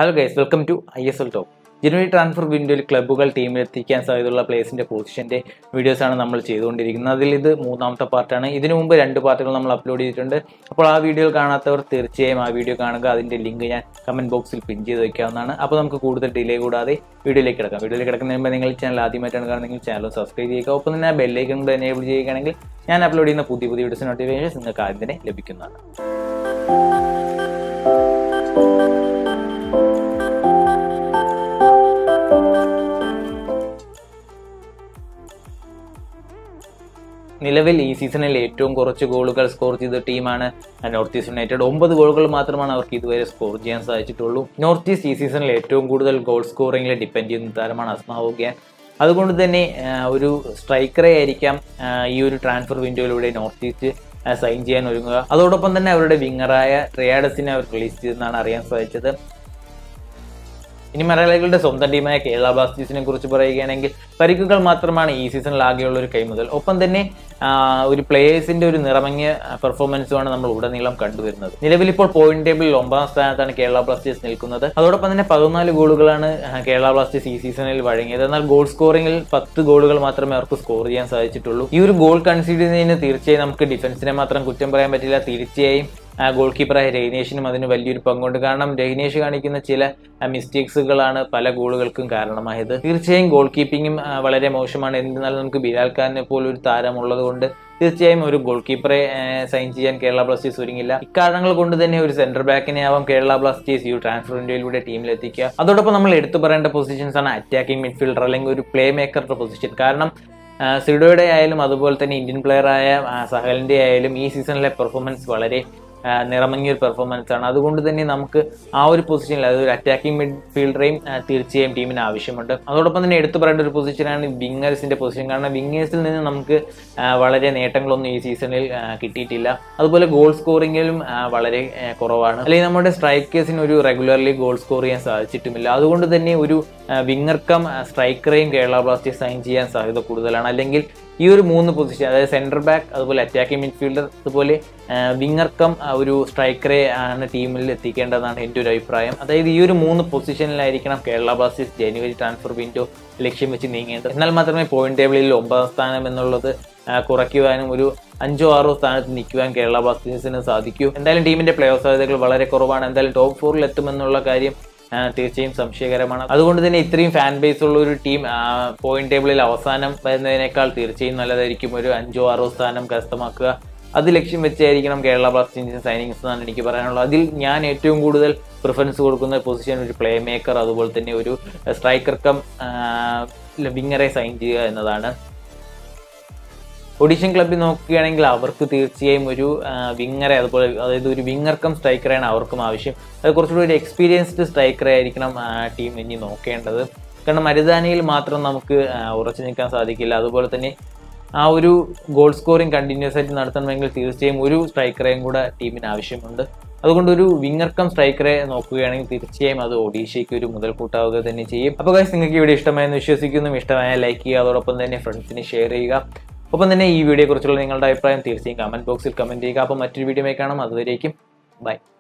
hello guys welcome to I S L top January transfer വിൻഡോയിൽ ക്ലബ്ബുകൾ ടീമിലെത്തിക്കാൻ സാധ്യതയുള്ള പ്ലേസിന്റെ പൊസിഷന്റെ വീഡിയോസാണ് നമ്മൾ ചെയ്തുകൊണ്ടിരിക്കുന്നത് അതിൽ ഇത് മൂന്നാമത്തെ പാർട്ടാണ് ഇതിനു മുമ്പ് രണ്ട് പാർട്ടുകൾ നമ്മൾ അപ്ലോഡ് ചെയ്തിട്ടുണ്ട് അപ്പോൾ ആ വീഡിയോ കാണാത്തവർ തീർച്ചയായും ആ വീഡിയോ കാണുക അതിന്റെ ലിങ്ക് ഞാൻ കമന്റ് ബോക്സിൽ പിൻ ചെയ്ത് വെക്കാവുന്നതാണ് അപ്പോൾ നമുക്ക് കൂടുതൽ ഡിലേ കൂടാതെ വീഡിയോയിലേക്ക് കിടക്കാം വീഡിയോയിലേക്ക് കിടക്കുന്നതിന് മുമ്പ് നിങ്ങൾ ചാനൽ ആദ്യമായിട്ടാണ് കാണുന്നതെങ്കിൽ ചാനൽ സബ്സ്ക്രൈബ് ചെയ്യുക ഒപ്പം തന്നെ ബെല്ലൈക്കൺ കൂടെ എനേബിൾ ചെയ്യുകയാണെങ്കിൽ ഞാൻ അപ്ലോഡ് ചെയ്യുന്ന പുതിയ പുതിയ വീഡിയോസ് നോട്ടിഫിക്കേഷൻസ് നിങ്ങൾക്ക് ആദ്യം തന്നെ ലഭിക്കുന്നതാണ് നിലവിൽ ഈ സീസണിൽ ഏറ്റവും കുറച്ച് ഗോളുകൾ സ്കോർ ചെയ്ത ടീമാണ് നോർത്ത് ഈസ്റ്റ് യുണൈറ്റഡ് ഒമ്പത് ഗോളുകൾ മാത്രമാണ് അവർക്ക് ഇതുവരെ സ്കോർ ചെയ്യാൻ സാധിച്ചിട്ടുള്ളൂ നോർത്ത് ഈസ്റ്റ് ഈ സീസണിൽ ഏറ്റവും കൂടുതൽ ഗോൾ സ്കോറിംഗിൽ ഡിപ്പെൻഡ് ചെയ്യുന്ന താരമാണ് അസ്മാവുഗ്യാൻ അതുകൊണ്ട് തന്നെ ആ, ഒരു സ്ട്രൈക്കറെ ആയിരിക്കാം ആ, ഈ ഒരു ട്രാൻസ്ഫർ വിൻഡോയിലൂടെ നോർത്ത് ഈസ്റ്റ് സൈൻ ചെയ്യാൻ ഒരുങ്ങുക അതോടൊപ്പം തന്നെ അവരുടെ വിങ്ങറായ ട്രിയാഡസിനെ അവർ റിലീസ് ചെയ്തെന്നാണ് അറിയാൻ സാധിച്ചത് ഇനി മലയാളികളുടെ സ്വന്തം ടീമായ കേരള ബ്ലാസ്റ്റേഴ്സിനെ കുറിച്ച് പറയുകയാണെങ്കിൽ പരിക്കുകൾ മാത്രമാണ് ഈ സീസണിൽ ആകെയുള്ള ഒരു കൈമുതൽ ഒപ്പം തന്നെ ആ, ഒരു പ്ലേയേഴ്സിന്റെ ഒരു നിറമങ്ങിയ പെർഫോമൻസുമാണ് നമ്മൾ ഉടനീളം കണ്ടുവരുന്നത് നിലവിൽ ഇപ്പോൾ പോയിന്റ് ടേബിളിൽ ഒമ്പതാം സ്ഥാനത്താണ് കേരള ബ്ലാസ്റ്റേഴ്സ് നിൽക്കുന്നത് അതോടൊപ്പം തന്നെ പതിനാല് ഗോളുകളാണ് ആ, കേരള ബ്ലാസ്റ്റേഴ്സ് ഈ സീസണിൽ വഴങ്ങിയത് എന്നാൽ ഗോൾ സ്കോറിംഗിൽ പത്ത് ഗോളുകൾ മാത്രമേ അവർക്ക് സ്കോർ ചെയ്യാൻ സാധിച്ചിട്ടുള്ളൂ ഈ ഒരു ഗോൾ കൺസീഡ് ചെയ്യുന്നതിന് തീർച്ചയായും നമുക്ക് ഡിഫൻസിനെ മാത്രം കുറ്റം പറയാൻ പറ്റില്ല തീർച്ചയായും ആ ഗോൾ കീപ്പറായ രഹിനേഷിനും അതിന് വലിയൊരു പങ്കുണ്ട് കാരണം രഹിനേഷ് കാണിക്കുന്ന ചില മിസ്റ്റേക്സുകളാണ് പല ഗോളുകൾക്കും കാരണമായത് തീർച്ചയായും ഗോൾ കീപ്പിങ്ങും ആ, വളരെ മോശമാണ് എന്നിരുന്നാലും നമുക്ക് ബിലാൽ ഖാനെ പോലൊരു താരമുള്ളത് കൊണ്ട് തീർച്ചയായും ഒരു ഗോൾ കീപ്പറെ സൈൻ ചെയ്യാൻ കേരള ബ്ലാസ്റ്റേഴ്സ് ഒരുങ്ങില്ല ഇക്കാരണങ്ങൾ കൊണ്ട് തന്നെ ഒരു സെന്റർ ബാക്കിനെ ആവാം കേരള ബ്ലാസ്റ്റേഴ്സ് ഈ ട്രാൻസ്ഫർ വിൻഡോയിലൂടെ ടീമിലെത്തിക്കുക അതോടൊപ്പം നമ്മൾ എടുത്തു പറയേണ്ട പൊസിഷൻസ് ആണ് അറ്റാക്കിംഗ് മിഡ്ഫീൽഡർ അല്ലെങ്കിൽ ഒരു പ്ലേ മേക്കറുടെ പൊസിഷൻ കാരണം ആ, സിഡോയുടെ ആയാലും അതുപോലെ തന്നെ ഇന്ത്യൻ പ്ലെയറായ സഹലിന്റെ ആയാലും ഈ സീസണിലെ പെർഫോമൻസ് വളരെ ആ, നിറമങ്ങിയ ഒരു പെർഫോമൻസ് ആണ് അതുകൊണ്ട് തന്നെ നമുക്ക് ആ ഒരു പൊസിഷനിൽ അതായത് ഒരു അറ്റാക്കിംഗ് മിഡ്ഫീൽഡറെയും ആ, തീർച്ചയായും ടീമിന് ആവശ്യമുണ്ട് അതോടൊപ്പം തന്നെ എടുത്തു പറയേണ്ട ഒരു പൊസിഷനാണ് വിങ്ങേഴ്സിന്റെ പൊസിഷൻ കാരണം വിങ്ങേഴ്സിൽ നിന്ന് നമുക്ക് ആ, വളരെ നേട്ടങ്ങളൊന്നും ഈ സീസണിൽ ആ, കിട്ടിയിട്ടില്ല അതുപോലെ ഗോൾ സ്കോറിങ്ങിലും ആ, വളരെ ആ, കുറവാണ് അല്ലെങ്കിൽ നമ്മുടെ സ്ട്രൈക്കേഴ്സിന് ഒരു റെഗുലർലി ഗോൾ സ്കോർ ചെയ്യാൻ സാധിച്ചിട്ടുമില്ല അതുകൊണ്ട് തന്നെ ഒരു വിങ്ങർ കം സ്ട്രൈക്കറെയും കേരള ബ്ലാസ്റ്റേഴ്സ് സൈൻ ചെയ്യാൻ സാധ്യത കൂടുതലാണ് അല്ലെങ്കിൽ ഈ ഒരു മൂന്ന് പൊസിഷൻ അതായത് സെന്റർ ബാക്ക് അതുപോലെ അറ്റാക്കിംഗ് മിഡ്ഫീൽഡർ അതുപോലെ വിങ്ങർ കം ഒരു സ്ട്രൈക്കറെ ആണ് ടീമിൽ എത്തിക്കേണ്ടതാണ് എൻ്റെ ഒരു അഭിപ്രായം അതായത് ഈ ഒരു മൂന്ന് പൊസിഷനിലായിരിക്കണം Kerala Blasters January transfer window ലക്ഷ്യം വെച്ച് നീങ്ങേണ്ടത് എന്നാൽ മാത്രമേ പോയിന്റ് ടേബിളിൽ ഒമ്പതാം സ്ഥാനം എന്നുള്ളത് ആ, കുറയ്ക്കുവാനും ഒരു അഞ്ചോ ആറോ സ്ഥാനത്ത് നിൽക്കുവാൻ കേരള ബ്ലാസ്റ്റേഴ്സിന് സാധിക്കൂ എന്തായാലും ടീമിന്റെ പ്ലേ ഓഫ് സാധ്യതകൾ വളരെ കുറവാണ് എന്തായാലും ടോപ്പ് ഫോറിൽ എത്തുമെന്നുള്ള കാര്യം ആ, തീർച്ചയായും സംശയകരമാണ് അതുകൊണ്ട് തന്നെ ഇത്രയും ഫാൻ ബേസ് ഉള്ള ഒരു ടീം പോയിന്റ് ടേബിളിൽ അവസാനം വരുന്നതിനേക്കാൾ തീർച്ചയായും നല്ലതായിരിക്കും ഒരു അഞ്ചോ ആറോ സ്ഥാനം കരസ്ഥമാക്കുക അത് ലക്ഷ്യം വെച്ചായിരിക്കണം കേരള ബ്ലാസ്റ്റേഴ്സിന്റെ സൈനിങ്സ് എന്നാണ് എനിക്ക് പറയാനുള്ളത് അതിൽ ഞാൻ ഏറ്റവും കൂടുതൽ പ്രിഫറൻസ് കൊടുക്കുന്ന പൊസിഷൻ ഒരു പ്ലേ മേക്കർ അതുപോലെ തന്നെ ഒരു സ്ട്രൈക്കർ കം വിങ്ങറെ സൈൻ ചെയ്യുക എന്നതാണ് ഒഡീഷൻ ക്ലബ്ബിൽ നോക്കുകയാണെങ്കിൽ അവർക്ക് തീർച്ചയായും ഒരു ആ, വിങ്ങറെ അതുപോലെ അതായത് ഒരു വിങ്ങർ കം സ്ട്രൈക്കറാണ് അവർക്കും ആവശ്യം അത് കുറച്ചുകൂടി ഒരു എക്സ്പീരിയൻസ്ഡ് സ്ട്രൈക്കറെ ആയിരിക്കണം ആ, ടീം ഇനി നോക്കേണ്ടത് കാരണം മരുദാനയിൽ മാത്രം നമുക്ക് ആ, ഉറച്ചു നിൽക്കാൻ സാധിക്കില്ല അതുപോലെ തന്നെ ആ ഒരു ഗോൾ സ്കോറിംഗ് കണ്ടിന്യൂസ് ആയിട്ട് നടത്തണമെങ്കിൽ തീർച്ചയായും ഒരു സ്ട്രൈക്കറെയും കൂടെ ടീമിന് ആവശ്യമുണ്ട് അതുകൊണ്ട് ഒരു വിങ്ങർ കം സ്ട്രൈക്കറെ നോക്കുകയാണെങ്കിൽ തീർച്ചയായും അത് ഒഡീഷയ്ക്ക് ഒരു മുതൽക്കൂട്ടാവുക തന്നെ ചെയ്യും അപ്പോൾ guys നിങ്ങൾക്ക് ഈ വീഡിയോ ഇഷ്ടമായെന്ന് വിശ്വസിക്കുന്നു ഇഷ്ടമായ ലൈക്ക് ചെയ്യുക അതോടൊപ്പം തന്നെ ഫ്രണ്ട്സിന് ഷെയർ ചെയ്യുക ഒപ്പം തന്നെ ഈ വീഡിയോ കുറിച്ചുള്ള നിങ്ങളുടെ അഭിപ്രായം തീർച്ചയായും കമന്റ് ബോക്സിൽ കമന്റ് ചെയ്യുക അപ്പോൾ മറ്റൊരു വീഡിയോ കാണാം അതുവരേക്കും ബൈ